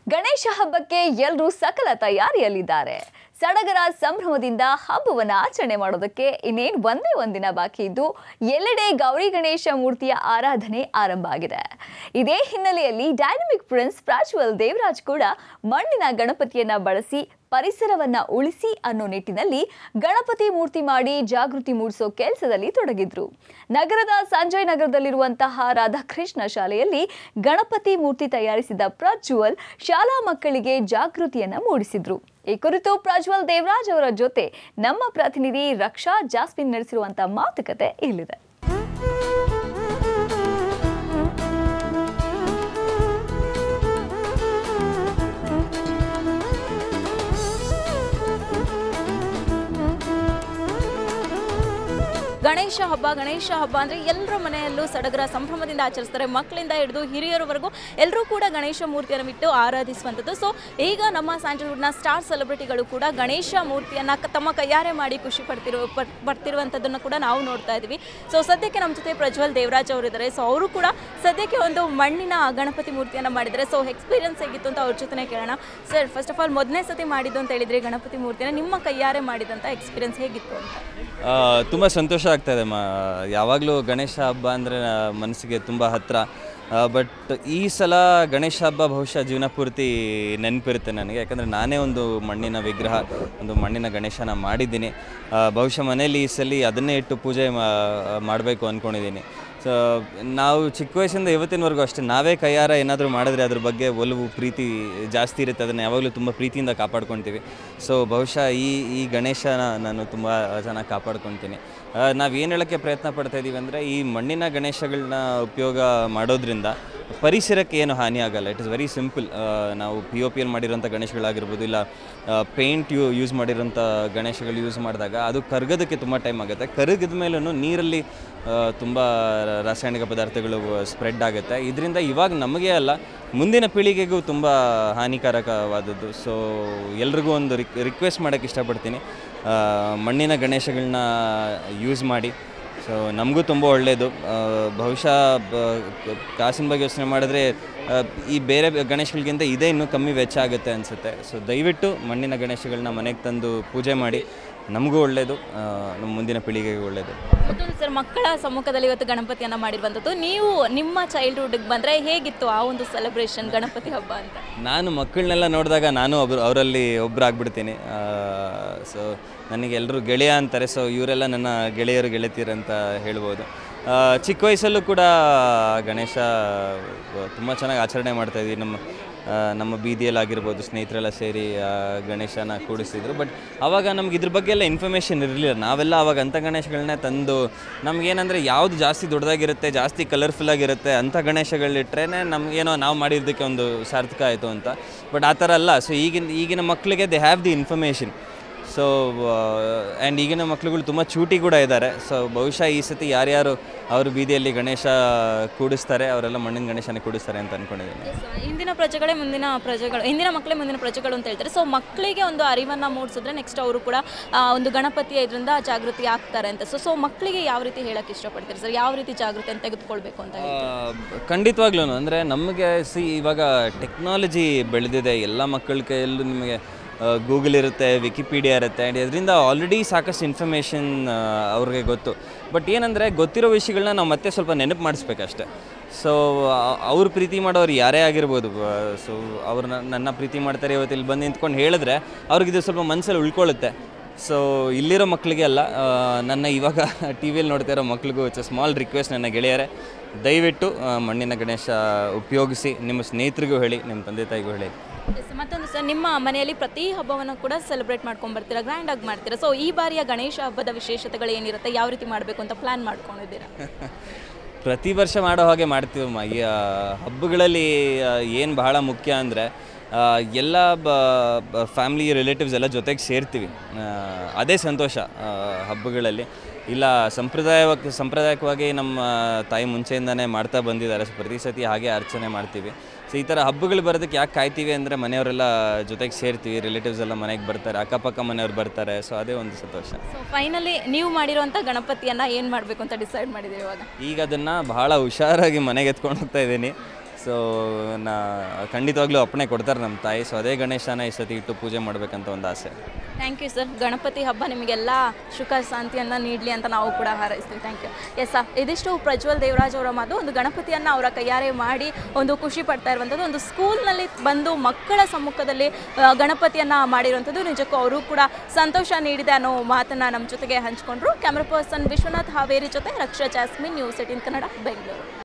ಗಣೇಶ ಹಬ್ಬಕ್ಕೆ ಎಲ್ಲರೂ ಸಕಲ ತಯಾರಿಯಲ್ಲಿದ್ದಾರೆ ಸಡಗರ ಸಂಭ್ರಮದಿಂದ ಹಬ್ಬವನ್ನು ಆಚರಣೆ ಮಾಡೋದಕ್ಕೆ ಇನ್ನೇನು ಒಂದೇ ಒಂದಿನ ಬಾಕಿ ಇದ್ದು ಎಲ್ಲೆಡೆ ಗೌರಿ ಗಣೇಶ ಮೂರ್ತಿಯ ಆರಾಧನೆ ಆರಂಭ ಆಗಿದೆ ಇದೇ ಹಿನ್ನೆಲೆಯಲ್ಲಿ ಡೈನಮಿಕ್ ಪ್ರಿನ್ಸ್ ಪ್ರಾಜ್ವಲ್ ದೇವರಾಜ್ ಕೂಡ ಮಣ್ಣಿನ ಗಣಪತಿಯನ್ನ ಬಳಸಿ ಪರಿಸರವನ್ನ ಉಳಿಸಿ ಅನ್ನೋ ನಿಟ್ಟಿನಲ್ಲಿ ಗಣಪತಿ ಮೂರ್ತಿ ಮಾಡಿ ಜಾಗೃತಿ ಮೂಡಿಸೋ ಕೆಲಸದಲ್ಲಿ ತೊಡಗಿದ್ರು ನಗರದ ಸಂಜಯ್ ನಗರದಲ್ಲಿರುವಂತಹ ರಾಧಾಕೃಷ್ಣ ಶಾಲೆಯಲ್ಲಿ ಗಣಪತಿ ಮೂರ್ತಿ ತಯಾರಿಸಿದ ಪ್ರಜ್ವಲ್ ಶಾಲಾ ಮಕ್ಕಳಿಗೆ ಜಾಗೃತಿಯನ್ನ ಮೂಡಿಸಿದ್ರು ಈ ಕುರಿತು ಪ್ರಜ್ವಲ್ ದೇವರಾಜ್ ಅವರ ಜೊತೆ ನಮ್ಮ ಪ್ರತಿನಿಧಿ ರಕ್ಷಾ ಜಾಸ್ಮಿನ್ ನಡೆಸಿರುವಂತ ಮಾತುಕತೆ ಇಲ್ಲಿದೆ ಗಣೇಶ ಹಬ್ಬ ಗಣೇಶ ಹಬ್ಬ ಅಂದರೆ ಎಲ್ಲರ ಮನೆಯಲ್ಲೂ ಸಡಗರ ಸಂಭ್ರಮದಿಂದ ಆಚರಿಸ್ತಾರೆ ಮಕ್ಕಳಿಂದ ಹಿಡಿದು ಹಿರಿಯರವರೆಗೂ ಎಲ್ಲರೂ ಕೂಡ ಗಣೇಶ ಮೂರ್ತಿಯನ್ನು ಬಿಟ್ಟು ಆರಾಧಿಸುವಂಥದ್ದು ಸೊ ಈಗ ನಮ್ಮ ಸ್ಯಾಂಡಲ್ವುಡ್ನ ಸ್ಟಾರ್ ಸೆಲೆಬ್ರಿಟಿಗಳು ಕೂಡ ಗಣೇಶ ಮೂರ್ತಿಯನ್ನು ತಮ್ಮ ಕೈಯಾರೆ ಮಾಡಿ ಖುಷಿ ಪಡ್ತಿರೋ ಪಡ್ ಬರ್ತಿರುವಂಥದ್ದನ್ನು ಕೂಡ ನಾವು ನೋಡ್ತಾ ಇದ್ದೀವಿ ಸೊ ಸದ್ಯಕ್ಕೆ ನಮ್ಮ ಜೊತೆ ಪ್ರಜ್ವಲ್ ದೇವರಾಜ್ ಅವರಿದ್ದಾರೆ ಸೊ ಅವರು ಕೂಡ ಸದ್ಯಕ್ಕೆ ಒಂದು ಮಣ್ಣಿನ ಗಣಪತಿ ಮೂರ್ತಿಯನ್ನು ಮಾಡಿದ್ದಾರೆ ಸೊ ಎಕ್ಸ್ಪೀರಿಯನ್ಸ್ ಹೇಗಿತ್ತು ಅಂತ ಅವ್ರ ಜೊತೆ ಕೇಳೋಣ ಸರ್ ಫಸ್ಟ್ ಆಫ್ ಆಲ್ ಮೊದಲನೇ ಸತಿ ಮಾಡಿದ್ದು ಅಂತ ಹೇಳಿದ್ರಿ ಗಣಪತಿ ಮೂರ್ತಿನ ನಿಮ್ಮ ಕೈಯಾರೆ ಮಾಡಿದಂಥ ಎಕ್ಸ್ಪೀರಿಯನ್ಸ್ ಹೇಗಿತ್ತು ಅಂತ ತುಂಬ ಸಂತೋಷ ಆಗ್ತಾಯಿದೆ ಮಾ ಯಾವಾಗಲೂ ಗಣೇಶ ಹಬ್ಬ ಅಂದರೆ ಮನಸ್ಸಿಗೆ ತುಂಬ ಹತ್ತಿರ ಬಟ್ ಈ ಸಲ ಗಣೇಶ ಹಬ್ಬ ಬಹುಶಃ ಜೀವನ ಪೂರ್ತಿ ನೆನಪಿರುತ್ತೆ ನನಗೆ ಯಾಕಂದರೆ ನಾನೇ ಒಂದು ಮಣ್ಣಿನ ವಿಗ್ರಹ ಒಂದು ಮಣ್ಣಿನ ಗಣೇಶನ ಮಾಡಿದ್ದೀನಿ ಆ, ಬಹುಶಃ ಮನೇಲಿ ಈ ಸಲ ಅದನ್ನೇ ಇಟ್ಟು ಪೂಜೆ ಮಾಡಬೇಕು ಅಂದ್ಕೊಂಡಿದ್ದೀನಿ ಸೊ ನಾವು ಚಿಕ್ಕ ವಯಸ್ಸಿಂದ ಇವತ್ತಿನವರೆಗೂ ಅಷ್ಟೇ ನಾವೇ ಕೈಯಾರ ಏನಾದರೂ ಮಾಡಿದ್ರೆ ಅದ್ರ ಬಗ್ಗೆ ಒಲವು ಪ್ರೀತಿ ಜಾಸ್ತಿ ಇರುತ್ತೆ ಅದನ್ನು ಯಾವಾಗಲೂ ತುಂಬ ಪ್ರೀತಿಯಿಂದ ಕಾಪಾಡ್ಕೊಳ್ತೀವಿ ಸೊ ಬಹುಶಃ ಈ ಈ ಗಣೇಶನ ನಾನು ತುಂಬ ಚೆನ್ನಾಗಿ ಕಾಪಾಡ್ಕೊಳ್ತೀನಿ ನಾವು ಏನು ಹೇಳೋಕ್ಕೆ ಪ್ರಯತ್ನ ಪಡ್ತಾ ಇದ್ದೀವಿ ಅಂದರೆ ಈ ಮಣ್ಣಿನ ಗಣೇಶಗಳನ್ನ ಉಪಯೋಗ ಮಾಡೋದ್ರಿಂದ ಪರಿಸರಕ್ಕೆ ಏನು ಹಾನಿ ಆಗಲ್ಲ ಇಟ್ ಇಸ್ ವೆರಿ ಸಿಂಪಲ್ ನಾವು ಪಿ ಒ ಪಿಯಲ್ಲಿ ಮಾಡಿರೋಂಥ ಗಣೇಶಗಳಾಗಿರ್ಬೋದು ಇಲ್ಲ ಪೇಂಟ್ ಯೂ ಯೂಸ್ ಮಾಡಿರೋಂಥ ಗಣೇಶಗಳು ಯೂಸ್ ಮಾಡಿದಾಗ ಅದು ಕರಗೋದಕ್ಕೆ ತುಂಬ ಟೈಮ್ ಆಗುತ್ತೆ ಕರಗಿದ ಮೇಲೂ ನೀರಲ್ಲಿ ತುಂಬ ರಾಸಾಯನಿಕ ಪದಾರ್ಥಗಳು ಸ್ಪ್ರೆಡ್ ಆಗುತ್ತೆ ಇದರಿಂದ ಇವಾಗ ನಮಗೆ ಅಲ್ಲ ಮುಂದಿನ ಪೀಳಿಗೆಗೂ ತುಂಬ ಹಾನಿಕಾರಕವಾದದ್ದು ಸೊ ಎಲ್ರಿಗೂ ಒಂದು ರಿಕ್ ರಿಕ್ವೆಸ್ಟ್ ಮಾಡೋಕ್ಕೆ ಇಷ್ಟಪಡ್ತೀನಿ ಆ, ಮಣ್ಣಿನ ಗಣೇಶಗಳನ್ನ ಯೂಸ್ ಮಾಡಿ ಸೊ ನಮಗೂ ತುಂಬ ಒಳ್ಳೆಯದು ಆ, ಬಹುಶಃ ಬ- ಕಾಸಿನ ಬಗ್ಗೆ ಯೋಚನೆ ಮಾಡಿದ್ರೆ ಆ, ಈ ಬೇರೆ ಗಣೇಶಗಳಿಗಿಂತ ಇದೇ ಇನ್ನೂ ಕಮ್ಮಿ ವೆಚ್ಚ ಆಗುತ್ತೆ ಅನಿಸುತ್ತೆ ಸೊ ದಯವಿಟ್ಟು ಮಣ್ಣಿನ ಗಣೇಶಗಳನ್ನ ಮನೆಗೆ ತಂದು ಪೂಜೆ ಮಾಡಿ ನಮಗೂ ಒಳ್ಳೆಯದು ಆ, ನಮ್ಮ ಮುಂದಿನ ಪೀಳಿಗೆಗೂ ಒಳ್ಳೆಯದು ಮತ್ತೊಂದು ಸರ್ ಮಕ್ಕಳ ಸಮ್ಮುಖದಲ್ಲಿ ಇವತ್ತು ಗಣಪತಿಯನ್ನ ಮಾಡಿರುವಂಥದ್ದು ನೀವು ನಿಮ್ಮ ಚೈಲ್ಡ್ಹುಡ್ಗೆ ಬಂದರೆ ಹೇಗಿತ್ತು ಆ ಒಂದು ಸೆಲೆಬ್ರೇಷನ್ ಗಣಪತಿ ಹಬ್ಬ ಅಂತ ನಾನು ಮಕ್ಕಳನ್ನೆಲ್ಲ ನೋಡಿದಾಗ ನಾನು ಒಬ್ರು ಅವರಲ್ಲಿ ಒಬ್ಬರು ಆಗ್ಬಿಡ್ತೀನಿ ಸೊ ನನಗೆ ಎಲ್ಲರೂ ಗೆಳೆಯ ಅಂತಾರೆ ಸೊ ಇವರೆಲ್ಲ ನನ್ನ ಗೆಳೆಯರು ಗೆಳತಿಯರು ಅಂತ ಹೇಳ್ಬೋದು ಆ, ಚಿಕ್ಕ ವಯಸ್ಸಲ್ಲೂ ಕೂಡ ಗಣೇಶ ತುಂಬ ಚೆನ್ನಾಗಿ ಆಚರಣೆ ಮಾಡ್ತಾಯಿದ್ವಿ ನಮ್ಮ ಆ, ನಮ್ಮ ಬೀದಿಯಲ್ಲಾಗಿರ್ಬೋದು ಸ್ನೇಹಿತರೆಲ್ಲ ಸೇರಿ ಆ, ಗಣೇಶನ ಕೂಡಿಸಿದ್ರು ಬಟ್ ಆವಾಗ ನಮ್ಗೆ ಇದ್ರ ಬಗ್ಗೆ ಎಲ್ಲ ಇನ್ಫಾರ್ಮೇಷನ್ ಇರಲಿಲ್ಲ ನಾವೆಲ್ಲ ಆವಾಗ ಅಂಥ ಗಣೇಶಗಳನ್ನೇ ತಂದು ನಮಗೇನಂದರೆ ಯಾವುದು ಜಾಸ್ತಿ ದೊಡ್ಡದಾಗಿರುತ್ತೆ ಜಾಸ್ತಿ ಕಲರ್ಫುಲ್ ಆಗಿರುತ್ತೆ ಅಂಥ ಗಣೇಶಗಳಿಟ್ರೇ ನಮಗೇನೋ ನಾವು ಮಾಡಿದ್ದಕ್ಕೆ ಒಂದು ಸಾರ್ಥಕ ಆಯಿತು ಅಂತ ಬಟ್ ಆ ಥರ ಅಲ್ಲ ಸೊ ಈಗಿನ ಈಗಿನ ಮಕ್ಕಳಿಗೆ they have the information so and ಈಗಿನ ಮಕ್ಳುಗಳು ತುಂಬ ಚೂಟಿ ಕೂಡ ಇದ್ದಾರೆ ಸೊ ಬಹುಶಃ ಈ ಸತಿ ಯಾರ್ಯಾರು ಅವರು ಬೀದಿಯಲ್ಲಿ ಗಣೇಶ ಕೂಡಿಸ್ತಾರೆ ಅವರೆಲ್ಲ ಮಣ್ಣಿನ ಗಣೇಶನ ಕೂಡಿಸ್ತಾರೆ ಅಂತ ಅಂದ್ಕೊಂಡಿದ್ದೀನಿ ಇಂದಿನ ಪ್ರಜೆಗಳೇ ಮುಂದಿನ ಪ್ರಜೆಗಳು ಇಂದಿನ ಮಕ್ಕಳೇ ಮುಂದಿನ ಪ್ರಜೆಗಳು ಅಂತ ಹೇಳ್ತಾರೆ ಸೊ ಮಕ್ಕಳಿಗೆ ಒಂದು ಅರಿವನ್ನು ಮೂಡಿಸಿದ್ರೆ ನೆಕ್ಸ್ಟ್ ಅವರು ಕೂಡ ಆ, ಒಂದು ಗಣಪತಿಯ ಇದರಿಂದ ಜಾಗೃತಿ ಆಗ್ತಾರೆ ಅಂತ ಸೊ ಸೊ ಮಕ್ಕಳಿಗೆ ಯಾವ ರೀತಿ ಹೇಳಕ್ಕೆ ಇಷ್ಟಪಡ್ತೀರಿ ಸರ್ ಯಾವ ರೀತಿ ಜಾಗೃತಿಯನ್ನು ತೆಗೆದುಕೊಳ್ಬೇಕು ಅಂತ ಹೇಳಿ ಖಂಡಿತವಾಗ್ಲೂ ಅಂದರೆ ನಮಗೆ ಸಿ ಇವಾಗ ಟೆಕ್ನಾಲಜಿ ಬೆಳೆದಿದೆ ಎಲ್ಲ ಮಕ್ಕಳ ಕೈಯಲ್ಲೂ ನಿಮಗೆ ಗೂಗಲ್ ಇರುತ್ತೆ ವಿಕಿಪೀಡಿಯಾ ಇರುತ್ತೆ ಆ್ಯಂಡ್ ಇದರಿಂದ ಆಲ್ರೆಡಿ ಸಾಕಷ್ಟು ಇನ್ಫಾರ್ಮೇಷನ್ ಅವ್ರಿಗೆ ಗೊತ್ತು ಬಟ್ ಏನಂದರೆ ಗೊತ್ತಿರೋ ವಿಷಯಗಳನ್ನ ನಾವು ಮತ್ತೆ ಸ್ವಲ್ಪ ನೆನಪು ಮಾಡಿಸ್ಬೇಕಷ್ಟೆ ಸೊ ಅವ್ರು ಪ್ರೀತಿ ಮಾಡೋರು ಯಾರೇ ಆಗಿರ್ಬೋದು ಸೊ ಅವ್ರು ನನ್ನ- ನನ್ನ ಪ್ರೀತಿ ಮಾಡ್ತಾರೆ ಇವತ್ತು ಇಲ್ಲಿ ಬಂದು ನಿಂತ್ಕೊಂಡು ಹೇಳಿದ್ರೆ ಅವ್ರಿಗಿದು ಸ್ವಲ್ಪ ಮನಸ್ಸಲ್ಲಿ ಉಳ್ಕೊಳ್ಳುತ್ತೆ ಸೊ ಇಲ್ಲಿರೋ ಮಕ್ಕಳಿಗೆ ಅಲ್ಲ ಆ, ನನ್ನ ಇವಾಗ ಟಿ ವಿಯಲ್ಲಿ ನೋಡ್ತಾ ಇರೋ ಮಕ್ಳಿಗೂ ಇಟ್ಸ್ ಸ್ಮಾಲ್ ರಿಕ್ವೆಸ್ಟ್ ನನ್ನ ಗೆಳೆಯರೇ ದಯವಿಟ್ಟು ಆ, ಮಣ್ಣಿನ ಗಣೇಶ ಉಪಯೋಗಿಸಿ ನಿಮ್ಮ ಸ್ನೇಹಿತರಿಗೂ ಹೇಳಿ ನಿಮ್ಮ ತಂದೆ ತಾಯಿಗೂ ಹೇಳಿ Yes, ಮತ್ತೊಂದು ಸರ್ ನಿಮ್ಮ ಮನೆಯಲ್ಲಿ ಪ್ರತಿ ಹಬ್ಬವನ್ನು ಕೂಡ ಸೆಲೆಬ್ರೇಟ್ ಮಾಡ್ಕೊಂಡು ಬರ್ತೀರಾ ಗ್ರ್ಯಾಂಡ್ ಆಗಿ ಮಾಡ್ತೀರಾ ಸೊ ಈ ಬಾರಿಯ ಗಣೇಶ ಹಬ್ಬದ ವಿಶೇಷತೆಗಳು ಏನಿರುತ್ತೆ ಯಾವ ರೀತಿ ಮಾಡಬೇಕು ಅಂತ ಪ್ಲಾನ್ ಮಾಡ್ಕೊಂಡಿದ್ದೀರಾ ಪ್ರತಿ ವರ್ಷ ಮಾಡೋ ಹಾಗೆ ಮಾಡ್ತೀವಮ್ಮ ಈ ಆ, ಹಬ್ಬಗಳಲ್ಲಿ ಏನು ಬಹಳ ಮುಖ್ಯ ಅಂದರೆ ಎಲ್ಲ ಬ ಫ್ಯಾಮ್ಲಿ ರಿಲೇಟಿವ್ಸ್ ಎಲ್ಲ ಜೊತೆಗೆ ಸೇರ್ತೀವಿ ಆ, ಅದೇ ಸಂತೋಷ ಆ, ಹಬ್ಬಗಳಲ್ಲಿ ಇಲ್ಲ ಸಂಪ್ರದಾಯವಾಗಿ ಸಂಪ್ರದಾಯಕವಾಗಿ ನಮ್ಮ ತಾಯಿ ಮುಂಚೆಯಿಂದನೇ ಮಾಡ್ತಾ ಬಂದಿದ್ದಾರೆ ಸೊ ಪ್ರತಿ ಸತಿ ಹಾಗೆ ಅರ್ಚನೆ ಮಾಡ್ತೀವಿ ಸೊ ಈ ಥರ ಹಬ್ಬಗಳು ಬರೋದಕ್ಕೆ ಯಾಕೆ ಕಾಯ್ತೀವಿ ಅಂದರೆ ಮನೆಯವರೆಲ್ಲ ಜೊತೆಗೆ ಸೇರ್ತೀವಿ ರಿಲೇಟಿವ್ಸ್ ಎಲ್ಲ ಮನೆಗೆ ಬರ್ತಾರೆ ಅಕ್ಕಪಕ್ಕ ಮನೆಯವ್ರು ಬರ್ತಾರೆ ಸೊ ಅದೇ ಒಂದು ಸಂತೋಷ ಸೊ ಫೈನಲಿ ನೀವು ಮಾಡಿರುವಂಥ ಗಣಪತಿಯನ್ನು ಏನು ಮಾಡಬೇಕು ಅಂತ ಡಿಸೈಡ್ ಮಾಡಿದ್ದೀರಿ ಇವಾಗ ಈಗ ಅದನ್ನು ಬಹಳ ಹುಷಾರಾಗಿ ಮನೆಗೆ ಎತ್ಕೊಂಡು ಹೋಗ್ತಾ ಇದ್ದೀನಿ ಸೊ ನಾ ಖಂಡಿತವಾಗ್ಲೂ ಅಪ್ಪಣೆ ಕೊಡ್ತಾರೆ ನಮ್ಮ ತಾಯಿ ಸೊ ಅದೇ ಗಣೇಶನ ಈ ಸತಿ ಇಟ್ಟು ಪೂಜೆ ಮಾಡಬೇಕಂತ ಒಂದು ಆಸೆ ಥ್ಯಾಂಕ್ ಯು ಸರ್ ಗಣಪತಿ ಹಬ್ಬ ನಿಮಗೆಲ್ಲ ಸುಖ ಶಾಂತಿಯನ್ನು ನೀಡಲಿ ಅಂತ ನಾವು ಕೂಡ ಹಾರೈಸ್ತೀವಿ ಥ್ಯಾಂಕ್ ಯು ಎಸ್ ಸರ್ ಇದಿಷ್ಟು ಪ್ರಜ್ವಲ್ ದೇವರಾಜ್ ಅವರ ಮಾತು ಒಂದು ಗಣಪತಿಯನ್ನು ಅವರ ಕೈಯಾರೆ ಮಾಡಿ ಒಂದು ಖುಷಿ ಪಡ್ತಾ ಇರುವಂಥದ್ದು ಒಂದು ಸ್ಕೂಲ್ನಲ್ಲಿ ಬಂದು ಮಕ್ಕಳ ಸಮ್ಮುಖದಲ್ಲಿ ಆ, ಗಣಪತಿಯನ್ನು ಮಾಡಿರುವಂಥದ್ದು ನಿಜಕ್ಕೂ ಅವರು ಕೂಡ ಸಂತೋಷ ನೀಡಿದೆ ಅನ್ನೋ ಮಾತನ್ನು ನಮ್ಮ ಜೊತೆಗೆ ಹಂಚ್ಕೊಂಡ್ರು ಕ್ಯಾಮ್ರಾ ಪರ್ಸನ್ ವಿಶ್ವನಾಥ್ ಹಾವೇರಿ ಜೊತೆ Raksha Jasmine news eighteen Kannada Bengaluru